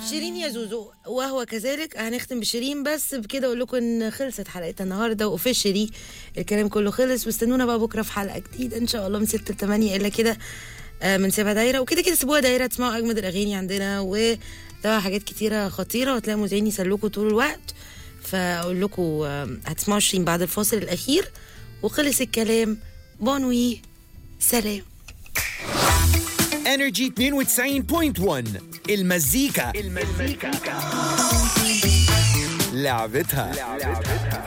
شيرين يا زوزو وهو كذلك هنختم بشيرين بس بكده اقول لكم ان خلصت حلقتنا النهارده واوفيشلي الكلام كله خلص واستنونا بقى بكره في حلقه جديده ان شاء الله من 6 ل 8 الا كده آه، من سيبها دايره وكده كده سيبوها دايره تسمعوا اجمد الاغاني عندنا وتابعوا حاجات كتيره خطيره وتلاقوا مذيعين يسلوكوا طول الوقت فاقول لكم آه، هتسمعوا شيرين بعد الفاصل الاخير وخلص الكلام بونوي سلام انرجي 92.1 المزيكا المزيكا لعبتها